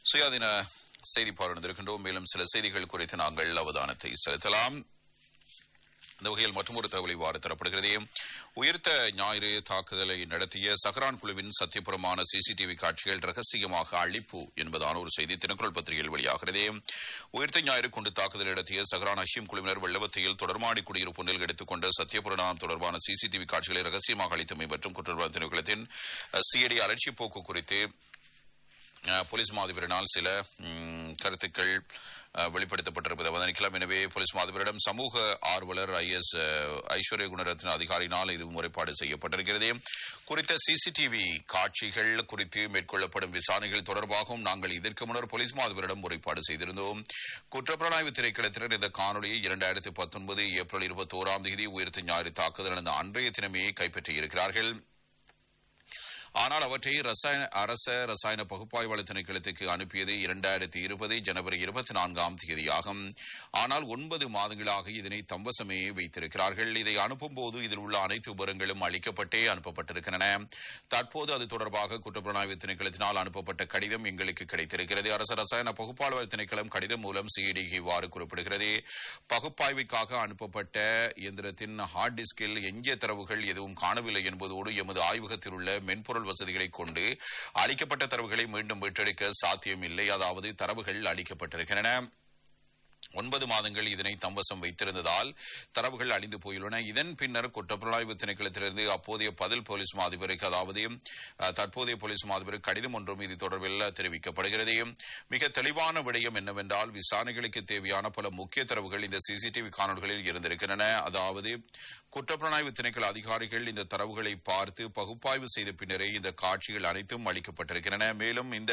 சுயாதீன செய்தி பார்வையிட்டிருக்கின்றோம் மேலும் சில செய்திகள் குறித்து நாங்கள் அவதானத்தை செலுத்தலாம் இந்த வகையில் மற்றொரு தகவல் இவ்வாறு தரப்படுகிறது உயிர்த்த ஞாயிறு தாக்குதலை நடத்திய சஹரான் குழுவின் சத்தியபுரமான சிசிடிவி காட்சிகள் ரகசியமாக அழிப்பு என்பதான ஒரு செய்தி தினக்குரல் பத்திரிகையில் வெளியாகிறது உயிர்த்த ஞாயிறு கொண்டு தாக்குதல் நடத்திய சஹரான் ஹஷீம் குழுவினர் வெள்ளவத்தையில் தொடர்மாடி குடியிருப்பு ஒன்றில் எடுத்துக்கொண்ட சத்தியபுரம் தொடர்பான சிசிடிவி காட்சிகளை ரகசியமாக அளித்தமை மற்றும் குற்றவாளி திணைக்களத்தின் சிஐடி அலட்சி போக்கு குறித்து அஹ், போலீஸ் மாதிபரினால் சில ம், கருத்துக்கள் அஹ், வெளிப்படுத்தப்பட்டிருப்பதை அவதானிக்கலாம் எனவே போலீஸ் மாதிபரிடம் சமூக ஆர்வலர் ஐ எஸ் ஐஸ்வர்ய குணரத்ன அதிகாரியினால் இது முறைப்பாடு செய்யப்பட்டிருக்கிறது குறித்த சிசிடிவி காட்சிகள் குறித்து மேற்கொள்ளப்படும் விசாரணைகள் தொடர்பாகவும் நாங்கள் இதற்கு முன்னர் போலீஸ் மாதிபரிடம் முறைப்பாடு செய்திருந்தோம் குற்றப்புலனாய்வு திணைக்களத்தினர் இந்த காணொலியை இரண்டாயிரத்தி பத்தொன்பது ஏப்ரல் இருபத்தி ஓராம் தேதி உயிர்த்த ஞாயிறு தாக்குதல் நடந்த அன்றைய தினமே கைப்பற்றியிருக்கிறார்கள் ஆனால் அவற்றை ரசாயன அரச ரசாயன பகுப்பாய்வாளர் திணைக்களத்துக்கு அனுப்பியது இரண்டாயிரத்தி இருபது ஜனவரி இருபத்தி நான்காம் தேதியாகும் ஆனால் ஒன்பது மாதங்களாக இதனை தம்பசமே வைத்திருக்கிறார்கள் இதை அனுப்பும் போது இதில் உள்ள அனைத்து விவரங்களும் அளிக்கப்பட்டே அனுப்பப்பட்டிருக்கின்றன தற்போது அது தொடர்பாக குற்றப்புலனாய்வு திணைக்களத்தினால் அனுப்பப்பட்ட கடிதம் எங்களுக்கு கிடைத்திருக்கிறது அரசு ரசாயன பகுப்பாய்வாளர் திணைக்களம் கடிதம் மூலம் சிஐடி இவ்வாறு குறிப்பிடுகிறது பகுப்பாய்வுக்காக அனுப்பப்பட்ட இயந்திரத்தின் ஹார்ட் டிஸ்கில் எஞ்சிய தரவுகள் எதுவும் காணவில்லை என்பதோடு எமது ஆய்வகத்தில் உள்ள மென்பொருள் வசதிகளை கொண்டு அளிக்கப்பட்ட தரவுகளை மீண்டும் மீட்டெடுக்க சாத்தியமில்லை அதாவது தரவுகள் அளிக்கப்பட்டிருக்கின்றன ஒன்பது மாதங்கள் இதனை தம்வசம் வைத்திருந்ததால் தரவுகள் அழிந்து போயுள்ளன இதன் பின்னர் குற்றப்புலனாய்வு திணைக்களத்திலிருந்து அப்போதைய பதில் போலீஸ் மாதிபருக்கு அதாவது அஹ், தற்போதைய போலீஸ் மாதிபருக்கு கடிதம் ஒன்றும் இது தொடர்பில் தெரிவிக்கப்படுகிறது மிக தெளிவான விடயம் என்னவென்றால் விசாரணைகளுக்கு தேவையான பல முக்கிய தரவுகள் இந்த சிசிடிவி காணொலிகளில் இருந்திருக்கின்றன அதாவது குற்றப்புலனாய்வு திணைக்கள அதிகாரிகள் இந்த தரவுகளை பார்த்து பகுப்பாய்வு செய்த பின்னரே இந்த காட்சிகள் அனைத்தும் அளிக்கப்பட்டிருக்கின்றன மேலும் இந்த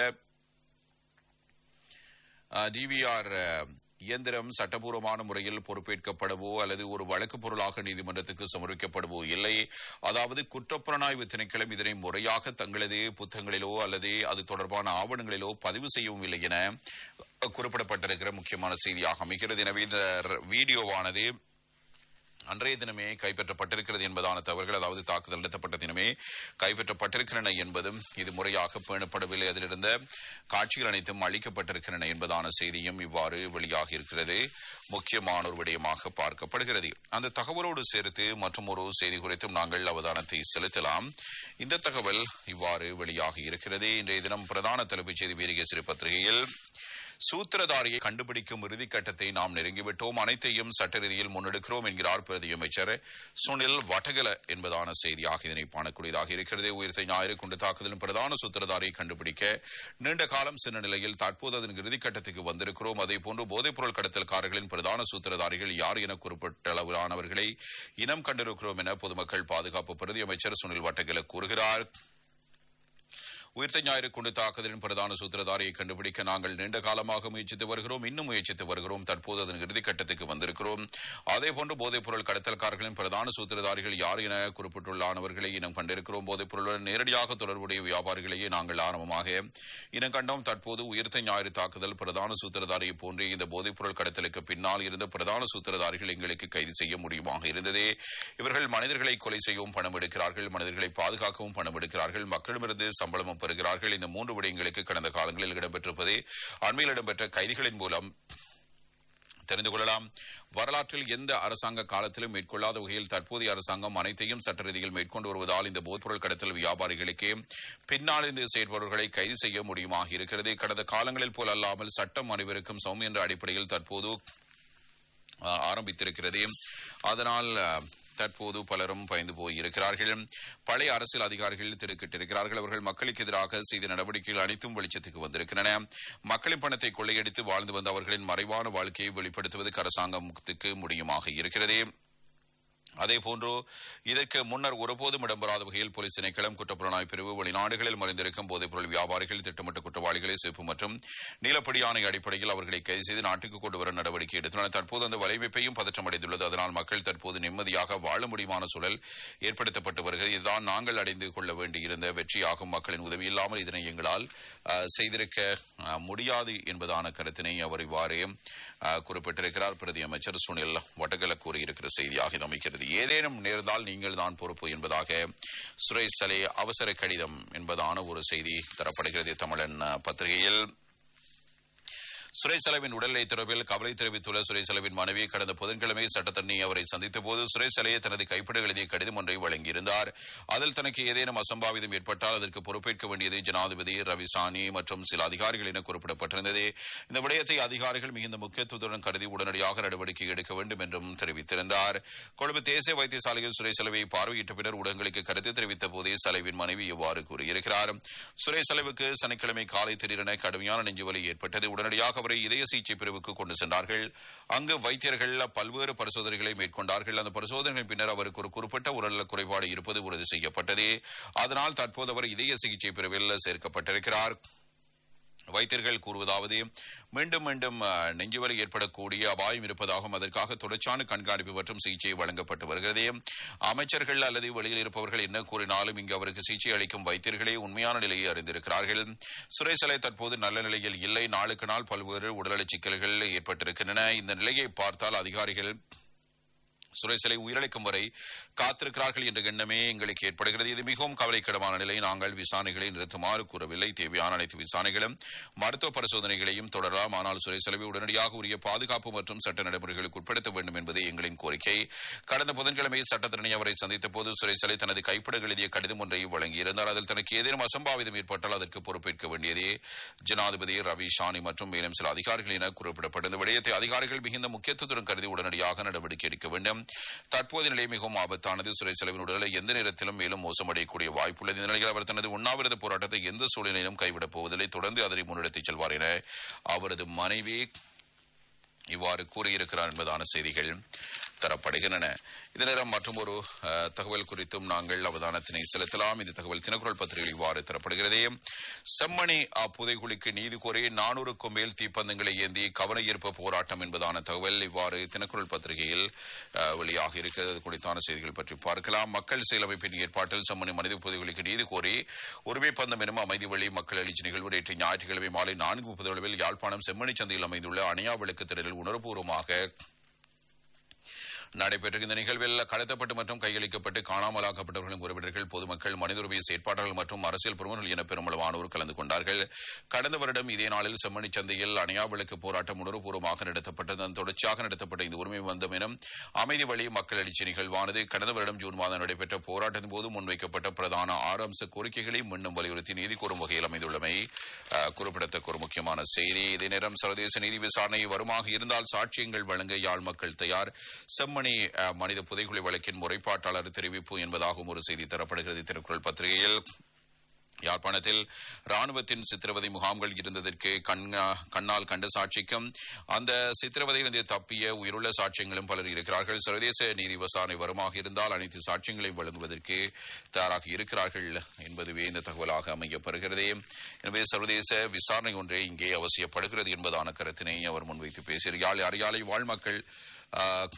டிவிஆர் இயந்திரம் சட்டபூர்வமான முறையில் பொறுப்பேற்கப்படவோ அல்லது ஒரு வழக்கு பொருளாக நீதிமன்றத்துக்கு சமர்ப்பிக்கப்படவோ இல்லை அதாவது குற்றப்புலனாய்வு திணைக்களம் இதனை முறையாக தங்களது புத்தகங்களிலோ அல்லது அது தொடர்பான ஆவணங்களிலோ பதிவு செய்யவும் இல்லை என குறிப்பிடப்பட்டிருக்கிற முக்கியமான செய்தியாக அமைகிறது எனவே இந்த ர- வீடியோவானது அன்றைய தினமே கைப்பற்றப்பட்டிருக்கிறது என்பதான தவறுகள் அதாவது தாக்குதல் நடத்தப்பட்ட தினமே கைப்பற்றப்பட்டிருக்கின்றன என்பதும் இது முறையாக பேணப்படவில்லை அதிலிருந்த காட்சிகள் அனைத்தும் அளிக்கப்பட்டிருக்கின்றன என்பதான செய்தியும் இவ்வாறு வெளியாகி இருக்கிறது முக்கியமான ஒரு விடயமாக பார்க்கப்படுகிறது அந்த தகவலோடு சேர்த்து மற்றும் ஒரு செய்தி குறித்தும் நாங்கள் அவதானத்தை செலுத்தலாம் இந்த தகவல் இவ்வாறு வெளியாகி இருக்கிறது இன்றைய தினம் பிரதான தலைப்புச் செய்தி வீரகேசரி பத்திரிகையில் சூத்திரதாரியை கண்டுபிடிக்கும் இறுதி கட்டத்தை நாம் நெருங்கிவிட்டோம் அனைத்தையும் சட்ட ரீதியில் முன்னெடுக்கிறோம் என்கிறார் பிரதி அமைச்சர் சுனில் வட்டகல என்பதான செய்தியாக இதனை காணக்கூடியதாக இருக்கிறது உயிர்த்த ஞாயிறு குண்டு தாக்குதலின் பிரதான சூத்திரதாரியை கண்டுபிடிக்க நீண்ட காலம் சென்ற நிலையில் தற்போது அதன் இறுதி கட்டத்துக்கு வந்திருக்கிறோம் அதே போன்று போதைப்பொருள் கடத்தல்காரர்களின் பிரதான சூத்திரதாரிகள் யார் என குறிப்பிட்ட அளவிலானவர்களை இனம் கண்டிருக்கிறோம் என பொதுமக்கள் பாதுகாப்பு பிரதி அமைச்சர் சுனில் வட்டகல கூறுகிறார் உயிர்த்த ஞாயிறு குண்டு தாக்குதலின் பிரதான சூத்திரதாரியை கண்டுபிடிக்க நாங்கள் நீண்ட காலமாக முயற்சித்து வருகிறோம் இன்னும் முயற்சித்து வருகிறோம் தற்போது அதன் இறுதிக்கட்டத்துக்கு வந்திருக்கிறோம் அதேபோன்று போதைப் பொருள் கடத்தல்காரர்களின் பிரதான சூத்திரதாரிகள் யார் என குறிப்பிட்டுள்ளானவர்களை இனம் கண்டிருக்கிறோம் போதைப் பொருளுடன் நேரடியாக தொடர்புடைய வியாபாரிகளையே நாங்கள் ஆரம்பமாக இனம் கண்டோம் தற்போது உயிர்த்த ஞாயிறு தாக்குதல் பிரதான சூத்திரதாரியை போன்றே இந்த போதைப் பொருள் கடத்தலுக்கு பின்னால் இருந்த பிரதான சூத்திரதாரிகள் எங்களுக்கு கைது செய்ய முடியுமாக இருந்தது இவர்கள் மனிதர்களை கொலை செய்யவும் பணம் எடுக்கிறார்கள் மனிதர்களை பாதுகாக்கவும் பணம் எடுக்கிறார்கள் மக்களிடமிருந்து சம்பளமும் பெறுகிறார்கள் இந்த மூன்று விடயங்களுக்கு கடந்த காலங்களில் இடம்பெற்றிருப்பது அண்மையில் இடம்பெற்ற கைதிகளின் மூலம் தெரிந்து கொள்ளலாம் வரலாற்றில் எந்த அரசாங்க காலத்திலும் மேற்கொள்ளாத வகையில் தற்போதைய அரசாங்கம் அனைத்தையும் சட்ட ரீதியில் மேற்கொண்டு வருவதால் இந்த போதைப்பொருள் கடத்தல் வியாபாரிகளுக்கு பின்னால் இருந்து செயற்பவர்களை கைது செய்ய முடியுமாக இருக்கிறது கடந்த காலங்களில் போல் அல்லாமல் சட்டம் அனைவருக்கும் சௌமிய என்ற அடிப்படையில் தற்போது ஆஹ், ஆரம்பித்திருக்கிறது அதனால் ஆஹ், தற்போது பலரும் பயந்து போயிருக்கிறார்கள் பழைய அரசியல் அதிகாரிகள் திடுக்கிட்டிருக்கிறார்கள் அவர்கள் மக்களுக்கு எதிராக செய்த நடவடிக்கைகள் அனைத்தும் வெளிச்சத்துக்கு வந்திருக்கின்றன மக்களின் பணத்தை கொள்ளையடித்து வாழ்ந்து வந்த அவர்களின் மறைவான வாழ்க்கையை வெளிப்படுத்துவதற்கு அரசாங்கத்துக்கு முடியுமாக இருக்கிறது அதே போன்று இதற்கு முன்னர் ஒருபோதும் இடம்பெறாத வகையில் போலீஸ் திணைக்களம் குற்றப்புலனாய்வு பிரிவு வெளிநாடுகளில் மறைந்திருக்கும் போதைப்பொருள் வியாபாரிகள் திட்டமிட்ட குற்றவாளிகளை சிப்பு மற்றும் நீலப்படியானை அடிப்படையில் அவர்களை கைது செய்து நாட்டுக்கு கொண்டு வர நடவடிக்கை எடுத்துள்ளனர் தற்போது அந்த வலைமைப்பையும் பதற்றமடைந்துள்ளது அதனால் மக்கள் தற்போது நிம்மதியாக வாழ முடியுமான சூழல் ஏற்படுத்தப்பட்டு வருகிறது இதுதான் நாங்கள் அடைந்து கொள்ள வேண்டியிருந்த வெற்றியாகும் மக்களின் உதவி இல்லாமல் இதனை எங்களால் அஹ், செய்திருக்க அஹ், முடியாது என்பதான கருத்தினை அவர் இவ்வாறே அஹ், குறிப்பிட்டிருக்கிறார் பிரதி அமைச்சர் சுனில் வட்டகல கூறியிருக்கிற செய்தியாக இது அமைக்கிறது ஏதேனும் நேர்ந்தால் நீங்கள் தான் பொறுப்பு என்பதாக சுரேஷ் சலே அவசர கடிதம் என்பதான ஒரு செய்தி தரப்படுகிறது தமிழன் அஹ், பத்திரிகையில் சுரேசலவின் உடல்நிலை தொடர்பில் கவலை தெரிவித்துள்ள சுரேசலவின் மனைவி கடந்த புதன்கிழமை சட்டத்தண்ணி அவரை சந்தித்த போது சுரேசலையை தனது கைப்பட எழுதிய கடிதம் ஒன்றை வழங்கியிருந்தார் அதில் தனக்கு ஏதேனும் அசம்பாவிதம் ஏற்பட்டால் அதற்கு பொறுப்பேற்க வேண்டியது ஜனாதிபதி ரவிசானி மற்றும் சில அதிகாரிகள் என குறிப்பிடப்பட்டிருந்தது இந்த விடயத்தை அதிகாரிகள் மிகுந்த முக்கியத்துவத்துடன் கருதி உடனடியாக நடவடிக்கை எடுக்க வேண்டும் என்றும் தெரிவித்திருந்தார் கொழும்பு தேசிய வைத்தியசாலையில் சுரேசலவை பார்வையிட்ட பின்னர் ஊடகங்களுக்கு கருத்து தெரிவித்த போதே சலைவின் மனைவி இவ்வாறு கூறியிருக்கிறார் சுரேசலவுக்கு சனிக்கிழமை காலை திடீரென கடுமையான நெஞ்சுவலி ஏற்பட்டது உடனடியாக அவரை இதய சிகிச்சை பிரிவுக்கு கொண்டு சென்றார்கள் அங்கு வைத்தியர்கள் பல்வேறு பரிசோதனைகளை மேற்கொண்டார்கள் அந்த பரிசோதனைகளின் பின்னர் அவருக்கு ஒரு குறிப்பிட்ட உடல்நல குறைபாடு இருப்பது உறுதி செய்யப்பட்டது அதனால் தற்போது அவர் இதய சிகிச்சை பிரிவில் சேர்க்கப்பட்டிருக்கிறார் வைத்தியர்கள் கூறுவதாவது மீண்டும் மீண்டும் அஹ், நெஞ்சுவலி ஏற்படக்கூடிய அபாயம் இருப்பதாகவும் அதற்காக தொடர்ச்சியான கண்காணிப்பு மற்றும் சிகிச்சை வழங்கப்பட்டு வருகிறது அமைச்சர்கள் அல்லது வெளியில் இருப்பவர்கள் என்ன கூறினாலும் இங்கு அவருக்கு சிகிச்சை அளிக்கும் வைத்தியர்களே உண்மையான நிலையை அறிந்திருக்கிறார்கள் சுரேசலை தற்போது நல்ல நிலையில் இல்லை நாளுக்கு நாள் பல்வேறு உடல்நல சிக்கல்கள் ஏற்பட்டிருக்கின்றன இந்த நிலையை பார்த்தால் அதிகாரிகள் சுரேசலை உயிரிழக்கும் வரை காத்திருக்கிறார்கள் என்ற எண்ணமே எங்களுக்கு ஏற்படுகிறது இது மிகவும் கவலைக்கிடமான நிலை நாங்கள் விசாரணைகளை நிறுத்துமாறு கூறவில்லை தேவையான அனைத்து விசாரணைகளும் மருத்துவ பரிசோதனைகளையும் தொடரலாம் ஆனால் சுரேசலவை உடனடியாக உரிய பாதுகாப்பு மற்றும் சட்ட நடைமுறைகளுக்கு உட்படுத்த வேண்டும் என்பதே எங்களின் கோரிக்கை கடந்த புதன்கிழமை சட்டத்திரணி அவரை சந்தித்த போது சுரேசலை தனது கைப்பட எழுதிய கடிதம் ஒன்றை வழங்கியிருந்தார் அதில் தனக்கு ஏதேனும் அசம்பாவிதம் ஏற்பட்டால் அதற்கு பொறுப்பேற்க வேண்டியதே ஜனாதிபதி ரவி ஷானி மற்றும் மேலும் சில அதிகாரிகள் என குறிப்பிடப்பட்ட இந்த விடயத்தை அதிகாரிகள் மிகுந்த முக்கியத்துவத்துடன் கருதி உடனடியாக நடவடிக்கை எடுக்க வேண்டும் தற்போதைய நிலை மிகவும் ஆபத்தானது சுரேசலவின் உடலை எந்த நேரத்திலும் மேலும் மோசமடையக்கூடிய வாய்ப்புள்ளது இந்த நிலையில் அவர் தனது உண்ணாவிரத போராட்டத்தை எந்த சூழ்நிலையிலும் கைவிடப் போவதில்லை தொடர்ந்து அதனை முன்னெடுத்துச் செல்வார் என அவரது மனைவி இவ்வாறு கூறியிருக்கிறார் என்பதான செய்திகள் தரப்படுகின்றன இந்த நேரம் மற்றும் ஒரு தகவல் குறித்தும் நாங்கள் அவதானத்தினை செலுத்தலாம் இந்த தகவல் தினக்குரல் பத்திரிகையில் இவ்வாறு தரப்படுகிறது செம்மணி அஹ், புதைகுழிக்கு நீதி கோரி நானூறுக்கும் மேல் தீப்பந்தங்களை ஏந்தி கவன ஈர்ப்பு போராட்டம் என்பதான தகவல் இவ்வாறு தினக்குரல் பத்திரிகையில் அஹ், வெளியாக இருக்கிறது அது குறித்தான செய்திகள் பற்றி பார்க்கலாம் மக்கள் செயலமைப்பின் ஏற்பாட்டில் செம்மணி மனித புதைகுழிக்கு நீதி கோரி உரிமை பந்தம் எனும் அமைதி வழி மக்கள் எழுச்சி நிகழ்வு நேற்று ஞாயிற்றுக்கிழமை மாலை நான்கு முப்பது அளவில் யாழ்ப்பாணம் செம்மணி சந்தையில் அமைந்துள்ள அணையா விளக்கு திடலில் உணர்வுபூர்வமாக நடைபெற்ற இந்த நிகழ்வில் கடத்தப்பட்டு மற்றும் கையளிக்கப்பட்டு காணாமலாக்கப்பட்டவர்களின் உறவினர்கள் பொதுமக்கள் மனித உரிமை செயற்பாட்டாளர்கள் மற்றும் அரசியல் பிரமுகர்கள் என பெருமளவானோர் கலந்து கொண்டார்கள் கடந்த வருடம் இதே நாளில் செம்மணி சந்தையில் அணையா விளக்கு போராட்டம் உணர்வுபூர்வமாக நடத்தப்பட்டது அதன் தொடர்ச்சியாக நடத்தப்பட்ட இந்த உரிமை வந்தம் எனும் அமைதி வழி மக்கள் எழுச்சி நிகழ்வானது கடந்த வருடம் ஜூன் மாதம் நடைபெற்ற போராட்டத்தின் போது முன்வைக்கப்பட்ட பிரதான ஆறு அம்ச கோரிக்கைகளை மீண்டும் வலியுறுத்தி நீதி கோரும் வகையில் அமைந்துள்ளமை அஹ், குறிப்பிடத்தக்க ஒரு முக்கியமான செய்தி இதே நேரம் சர்வதேச நீதி விசாரணை வருமாக இருந்தால் சாட்சியங்கள் வழங்க யாழ் மக்கள் தயார் செம்மணி அஹ், மனித புதைகுழி வழக்கின் முறைப்பாட்டாளர் தெரிவிப்பு என்பதாகவும் ஒரு செய்தி தரப்படுகிறது திருக்குறள் பத்திரிகையில் யாழ்ப்பாணத்தில் ராணுவத்தின் சித்திரவதை முகாம்கள் இருந்ததற்கு கண்ணா- கண்ணால் கண்ட சாட்சிக்கும் அந்த சித்திரவதையிலிருந்து தப்பிய உயிருள்ள சாட்சியங்களும் பலர் இருக்கிறார்கள் சர்வதேச நீதி விசாரணை வருமாக இருந்தால் அனைத்து சாட்சியங்களையும் வழங்குவதற்கு தயாராக இருக்கிறார்கள் என்பதுவே இந்த தகவலாக அமையப்பெறுகிறது எனவே சர்வதேச விசாரணை ஒன்றே இங்கே அவசியப்படுகிறது என்பதான கருத்தினை அவர் முன்வைத்து பேசினார் யாழ் அரியாலை வாழ் மக்கள் ஆஹ்,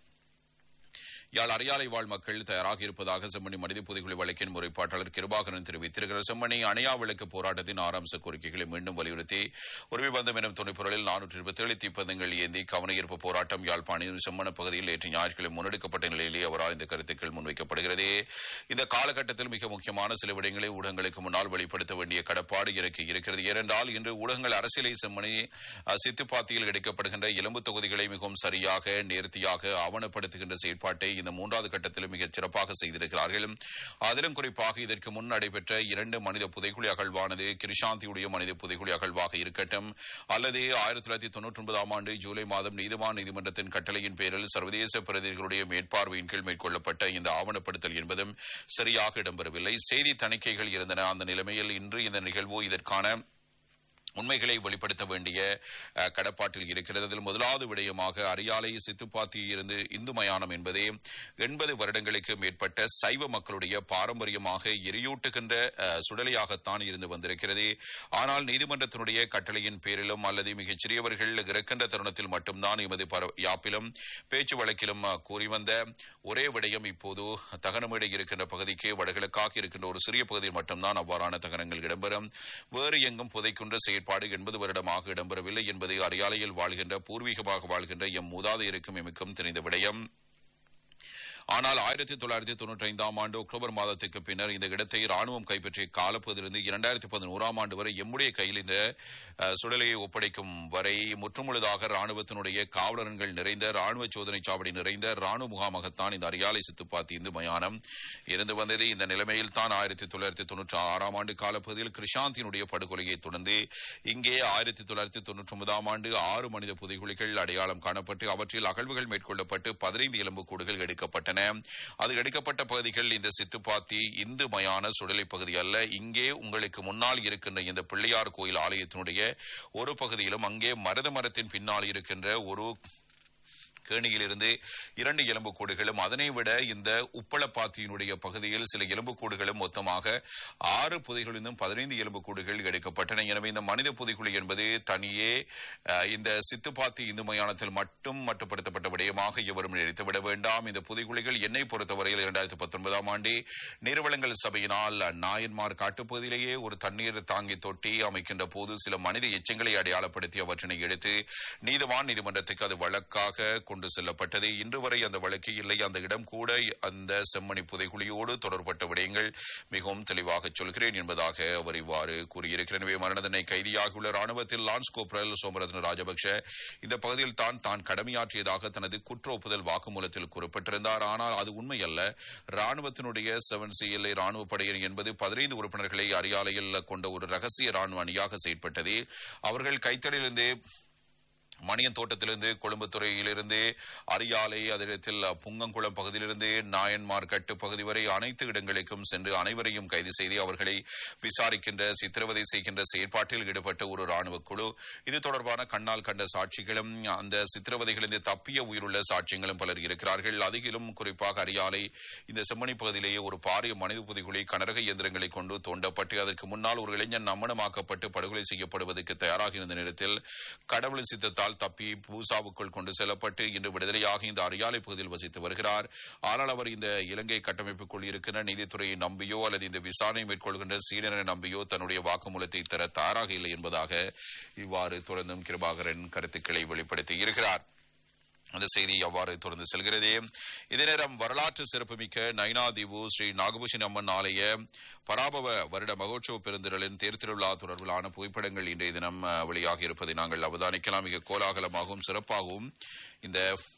யாழ் அரியாலை வாழ் மக்கள் தயாராக இருப்பதாக செம்மணி மனித புதைகுழி வழக்கின் முறைப்பாட்டாளர் கிருபாகரன் தெரிவித்திருக்கிறார் செம்மணி அணையா விளக்கு போராட்டத்தின் ஆறு அம்ச கோரிக்கைகளை மீண்டும் வலியுறுத்தி உரிமை பந்தம் எனும் துணைப்பொருளில் நானூற்றி இருபத்தி ஏழு தீப்பந்தங்கள் ஏந்தி கவன ஈர்ப்பு போராட்டம் யாழ்ப்பாணியின் செம்மண பகுதியில் நேற்று ஞாயிற்றுக்கிழமை முன்னெடுக்கப்பட்ட நிலையிலே அவரால் இந்த கருத்துக்கள் முன்வைக்கப்படுகிறது இந்த காலகட்டத்தில் மிக முக்கியமான சில விடயங்களை ஊடகங்களுக்கு முன்னால் வெளிப்படுத்த வேண்டிய கடப்பாடு எனக்கு இருக்கிறது ஏனென்றால் இன்று ஊடகங்கள் அரசியலை செம்மணி அஹ், சித்துப்பாத்தியில் எடுக்கப்படுகின்ற எலும்பு தொகுதிகளை மிகவும் சரியாக நேர்த்தியாக ஆவணப்படுத்துகின்ற செயற்பாட்டை இந்த மூன்றாவது கட்டத்திலும் மிகச் சிறப்பாக செய்திருக்கிறார்கள் அதிலும் குறிப்பாக இதற்கு முன் நடைபெற்ற இரண்டு மனித புதைக்குழி அகழ்வானது கிருஷாந்தியுடைய மனித புதைக்குழி அகழ்வாக இருக்கட்டும் அல்லது ஆயிரத்தி தொள்ளாயிரத்தி தொன்னூற்றி ஒன்பதாம் ஆண்டு ஜூலை மாதம் நீதிவான் நீதிமன்றத்தின் கட்டளையின் பேரில் சர்வதேச பிரதிநிதிகளுடைய மேற்பார்வையின் கீழ் மேற்கொள்ளப்பட்ட இந்த ஆவணப்படுத்தல் என்பதும் சரியாக இடம்பெறவில்லை செய்தி தணிக்கைகள் இருந்தன அந்த நிலைமையில் இன்று இந்த நிகழ்வு இதற்கான உண்மைகளை வெளிப்படுத்த வேண்டிய அஹ், கடப்பாட்டில் இருக்கிறது அதில் முதலாவது விடயமாக அரியாலை சித்துப்பாத்தி இருந்து இந்து மயானம் என்பதே எண்பது வருடங்களுக்கு மேற்பட்ட சைவ மக்களுடைய பாரம்பரியமாக எரியூட்டுகின்ற அஹ், சுடலையாகத்தான் இருந்து வந்திருக்கிறது ஆனால் நீதிமன்றத்தினுடைய கட்டளையின் பேரிலும் அல்லது மிகச் சிறியவர்கள் இறக்கின்ற தருணத்தில் மட்டும்தான் எமது பர- யாப்பிலும் பேச்சு வழக்கிலும் அஹ், கூறி வந்த ஒரே விடயம் இப்போது தகனமேடை இருக்கின்ற பகுதிக்கு வடகிழக்காக இருக்கின்ற ஒரு சிறிய பகுதியில் மட்டும்தான் அவ்வாறான தகனங்கள் இடம்பெறும் வேறு எங்கும் புதைக்கின்ற செயற்பாடு எண்பது வருடமாக இடம்பெறவில்லை என்பது அரியாலையில் வாழ்கின்ற பூர்வீகமாக வாழ்கின்ற எம் மூதாதையருக்கும் எமக்கும் தெரிந்த விடயம் ஆனால் ஆயிரத்தி தொள்ளாயிரத்தி தொன்னூற்றி ஐந்தாம் ஆண்டு அக்டோபர் மாதத்துக்கு பின்னர் இந்த இடத்தை ராணுவம் கைப்பற்றிய காலப்பகுதியிலிருந்து இரண்டாயிரத்தி பதினோராம் ஆண்டு வரை எம்முடைய கையில் இந்த அஹ், சுடலையை ஒப்படைக்கும் வரை முற்றுமுழுதாக ராணுவத்தினுடைய காவலர்கள் நிறைந்த ராணுவ சோதனை சாவடி நிறைந்த ராணுவ முகாமாகத்தான் இந்த அரியாலை சித்துப்பாத்தி இந்து மயானம் இருந்து வந்தது இந்த நிலைமையில் தான் ஆயிரத்தி தொள்ளாயிரத்தி தொன்னூற்றி ஆறாம் ஆண்டு காலப்பகுதியில் கிருஷாந்தினுடைய படுகொலையை தொடர்ந்து இங்கே ஆயிரத்தி தொள்ளாயிரத்தி தொன்னூற்றி ஒன்பதாம் ஆண்டு ஆறு மனித புதைகுழிகள் அடையாளம் காணப்பட்டு அவற்றில் அகழ்வுகள் மேற்கொள்ளப்பட்டு பதினைந்து எலும்புக்கூடுகள் எடுக்கப்பட்டன அது எடுக்கப்பட்ட பகுதிகள் இந்த சித்துப்பாத்தி இந்து மயான சுடலை பகுதி அல்ல இங்கே உங்களுக்கு முன்னால் இருக்கின்ற இந்த பிள்ளையார் கோயில் ஆலயத்தினுடைய ஒரு பகுதியிலும் அங்கே மருத மரத்தின் பின்னால் இருக்கின்ற ஒரு கேணியிலிருந்து இரண்டு எலும்புக்கூடுகளும் அதனை விட இந்த உப்பளப்பாத்தியினுடைய பகுதியில் சில எலும்புக்கூடுகளும் மொத்தமாக ஆறு புதைகளிலும் பதினைந்து எலும்புக்கூடுகள் எடுக்கப்பட்டன எனவே இந்த மனித புதைக்குழி என்பது தனியே அஹ், இந்த சித்துப்பாத்தி இந்து மயானத்தில் மட்டும் மட்டுப்படுத்தப்பட்ட விடயமாக எவரும் நினைத்துவிட வேண்டாம் இந்த புதைக்குழிகள் என்னை பொறுத்தவரையில் இரண்டாயிரத்தி பத்தொன்பதாம் ஆண்டு நீர்வளங்கள் சபையினால் நாயன்மார் காட்டுப்பகுதியிலேயே ஒரு தண்ணீர் தாங்கி தொட்டி அமைக்கின்ற போது சில மனித எச்சங்களை அடையாளப்படுத்தி அவற்றினை எடுத்து நீதிவான் நீதிமன்றத்துக்கு அது வழக்காக கொண்டு செல்லப்பட்டது இன்று வரை அந்த வழக்கு இல்லை அந்த இடம் கூட அந்த செம்மணி புதைகுழியோடு தொடர்பட்ட விடயங்கள் மிகவும் தெளிவாக சொல்கிறேன் என்பதாக அவர் இவ்வாறு கூறியிருக்கிறார் எனவே மரண தண்டனை கைதியாகியுள்ள ராணுவத்தில் லான்ஸ் கோப்ரல் சோமரத்ன ராஜபக்ஷ இந்த பகுதியில் தான் தான் கடமையாற்றியதாக தனது குற்ற ஒப்புதல் வாக்குமூலத்தில் குறிப்பிட்டிருந்தார் ஆனால் அது உண்மையல்ல ராணுவத்தினுடைய செவன் சி எல்ஐ ராணுவ படையணி என்பது பதினைந்து உறுப்பினர்களை அரியாலையில் கொண்ட ஒரு ரகசிய ராணுவ அணியாக செயற்பட்டது அவர்கள் கைத்தடியிலிருந்து மணியன் தோட்டத்திலிருந்து கொழும்புத்துறையிலிருந்து அரியாலை அதிடத்தில் புங்கங்குளம் பகுதியிலிருந்து நாயன்மார் கட்டு பகுதி வரை அனைத்து இடங்களுக்கும் சென்று அனைவரையும் கைது செய்து அவர்களை விசாரிக்கின்ற சித்திரவதை செய்கின்ற செயற்பாட்டில் ஈடுபட்ட ஒரு ராணுவ குழு இது தொடர்பான கண்ணால் கண்ட சாட்சிகளும் அந்த சித்திரவதைகளிலிருந்து தப்பிய உயிருள்ள சாட்சியங்களும் பலர் இருக்கிறார்கள் அதிகிலும் குறிப்பாக அரியாலை இந்த செம்மணி பகுதியிலேயே ஒரு பாரிய மனித புதைகுழி கனரக இயந்திரங்களை கொண்டு தோண்டப்பட்டு அதற்கு முன்னால் ஒரு இளைஞன் நம்மனமாக்கப்பட்டு படுகொலை செய்யப்படுவதற்கு தயாராக இருந்த நேரத்தில் கடவுளின் சித்தத்தால் தப்பி பூசாவுக்குள் கொண்டு செல்லப்பட்டு இன்று விடுதலையாகி இந்த அரியாலை பகுதியில் வசித்து வருகிறார் ஆனால் அவர் இந்த இலங்கை கட்டமைப்புக்குள் இருக்கின்ற நீதித்துறையை நம்பியோ அல்லது இந்த விசாரணை மேற்கொள்கின்ற சீனியரை நம்பியோ தன்னுடைய வாக்குமூலத்தை தர தயாராக இல்லை என்பதாக இவ்வாறு தொடர்ந்தும் கிருபாகரன் கருத்துக்களை வெளிப்படுத்தி இருக்கிறார் அந்த செய்தி அவ்வாறு தொடர்ந்து செல்கிறது இதே நேரம் வரலாற்று சிறப்புமிக்க நைனாதீவு ஸ்ரீ நாகபூஷணி அம்மன் ஆலய பராபவ வருட மகோற்சவ பெருந்திரளின் தேர் திருவிழா தொடர்பிலான புகைப்படங்கள் இன்றைய தினம் அஹ், வெளியாகி இருப்பதை நாங்கள் அவதானிக்கலாம் மிக கோலாகலமாகவும் சிறப்பாகவும் இந்த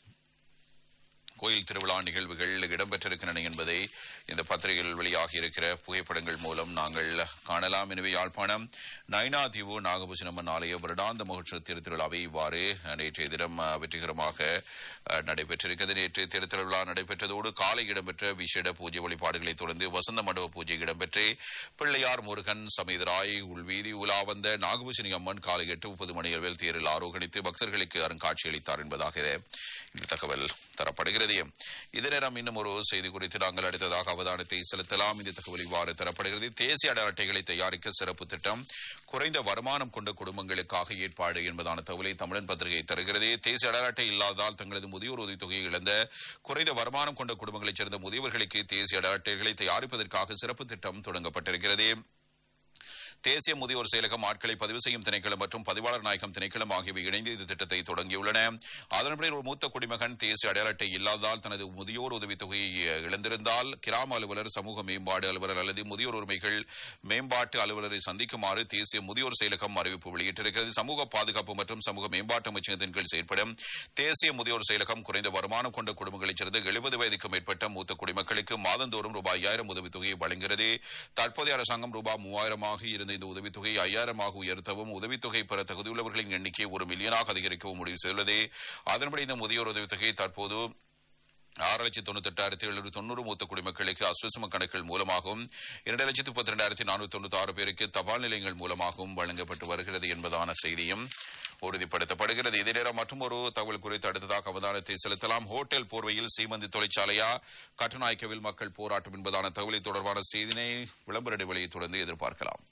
கோயில் திருவிழா நிகழ்வுகள் இடம்பெற்றிருக்கின்றன என்பதை இந்த பத்திரிகையில் வெளியாகி இருக்கிற புகைப்படங்கள் மூலம் நாங்கள் காணலாம் எனவே யாழ்ப்பாணம் நைனாதீவு நாகபூஷணம்மன் ஆலய வருடாந்த மகிழ்ச்சி திருத்திருவிழாவை இவ்வாறு நேற்றைய தினம் அஹ், வெற்றிகரமாக அஹ், நடைபெற்றிருக்கிறது நேற்று திருத்திருவிழா நடைபெற்றதோடு காலை இடம்பெற்ற விசேட பூஜை வழிபாடுகளை தொடர்ந்து வசந்த மண்டப பூஜை இடம்பெற்று பிள்ளையார் முருகன் சமேதராய் உள்வீதி உலா வந்த நாகபூஷணி அம்மன் காலை எட்டு முப்பது மணி அளவில் தேரில் ஆரோகணித்து பக்தர்களுக்கு அருங்காட்சி அளித்தார் என்பதாக இந்த தகவல் தரப்படுகிறது இதே நேரம் இன்னும் ஒரு செய்தி குறித்து நாங்கள் அடுத்ததாக அவதானத்தை செலுத்தலாம் இந்த தகவல் இவ்வாறு தரப்படுகிறது தேசிய அடையாள அட்டைகளை தயாரிக்க சிறப்பு திட்டம் குறைந்த வருமானம் கொண்ட குடும்பங்களுக்காக ஏற்பாடு என்பதான தகவலை தமிழன் பத்திரிகை தருகிறது தேசிய அடையாள அட்டை இல்லாதால் தங்களது முதியோர் உதவித்தொகையை இழந்த குறைந்த வருமானம் கொண்ட குடும்பங்களைச் சேர்ந்த முதியவர்களுக்கு தேசிய அடையாள அட்டைகளை தயாரிப்பதற்காக சிறப்பு திட்டம் தொடங்கப்பட்டிருக்கிறது தேசிய முதியோர் செயலகம் ஆட்களை பதிவு செய்யும் திணைக்களம் மற்றும் பதிவாளர் நாயகம் திணைக்களம் ஆகியவை இணைந்து இந்த திட்டத்தை தொடங்கியுள்ளன அதன்படி ஒரு மூத்த குடிமகன் தேசிய அடையாள அட்டை இல்லாததால் தனது முதியோர் உதவித்தொகையை இழந்திருந்தால் கிராம அலுவலர் சமூக மேம்பாடு அலுவலர் அல்லது முதியோர் உரிமைகள் மேம்பாட்டு அலுவலரை சந்திக்குமாறு தேசிய முதியோர் செயலகம் அறிவிப்பு வெளியிட்டிருக்கிறது சமூக பாதுகாப்பு மற்றும் சமூக மேம்பாட்டு அமைச்சகத்தின் கீழ் செயல்படும் தேசிய முதியோர் செயலகம் குறைந்த வருமானம் கொண்ட குடும்பங்களைச் சேர்ந்த எழுபது வயதுக்கு மேற்பட்ட மூத்த குடிமக்களுக்கு மாதந்தோறும் ரூபாய் ஐயாயிரம் உதவித்தொகையை வழங்குகிறது தற்போதைய அரசாங்கம் ரூபாய் மூவாயிரமாக இருந்த இந்த உதவித்தொகை ஐயாயிரமாக உயர்த்தவும் உதவித்தொகை பெற தகுதியுள்ளவர்களின் எண்ணிக்கை ஒரு மில்லியனாக அதிகரிக்கவும் முடிவு செய்துள்ளது அதன்படி இந்த முதியோர் உதவித்தொகை தற்போது ஆறு லட்சத்தி தொண்ணூத்தி எட்டாயிரத்தி எழுநூற்றி தொண்ணூறு மூத்த குடிமக்களுக்கு அஸ்வசம கணக்குகள் மூலமாகவும் இரண்டு லட்சத்தி முப்பத்தி ரெண்டாயிரத்தி நானூத்தி தொண்ணூத்தி ஆறு பேருக்கு தபால் நிலையங்கள் மூலமாகவும் வழங்கப்பட்டு வருகிறது என்பதான செய்தியும் உறுதிப்படுத்தப்படுகிறது இதே நேரம் மற்றும் ஒரு தகவல் குறித்து அடுத்ததாக அவதானத்தை செலுத்தலாம் ஹோட்டல் போர்வையில் சீமந்தி தொழிற்சாலையா கட்டுநாயக்கவில் மக்கள் போராட்டம் என்பதான தகவலை தொடர்பான செய்தினை விளம்பர இடைவெளியை தொடர்ந்து எதிர்பார்க்கலாம்